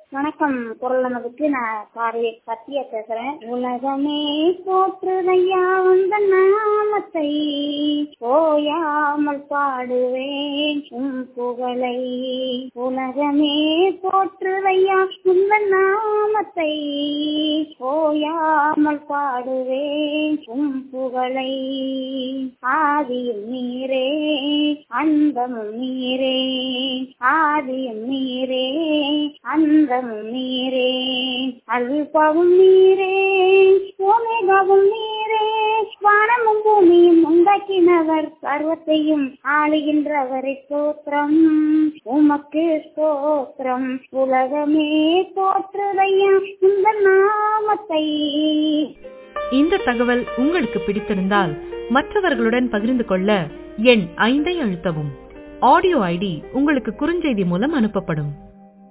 வணக்கம் குரல் நமதுக்கு நான் காரிய சத்யா பேசுறேன் உலகமே போற்றுதையா வந்த நாமத்தை ஓயாமல் பாடுவேன் உன் புகழை உலகமே போற்றுதையா உந்த நாமத்தை ஓயாமல் பாடுவேன் உன் புகழை ஆதியும் நீரே அந்தமும் நீரே ஆதியும் நீரே அந்தமும் நீரே அல்பாவும் நீரே ஓமேகாவும் நீரே வானமும் பூமியும் உண்டாக்கினவர் சர்வத்தையும் ஆளுகின்றவரை ஸ்தோத்திரம் உமக்கு ஸ்தோத்திரம் உலகமே போற்றுதையா இந்த நாமத்தை இந்த தகவல் உங்களுக்கு பிடித்திருந்தால் மற்றவர்களுடன் பகிர்ந்து கொள்ள எண் ஐந்தை அழுத்தவும் ஆடியோ ஐடி உங்களுக்கு குறுஞ்செய்தி மூலம் அனுப்பப்படும்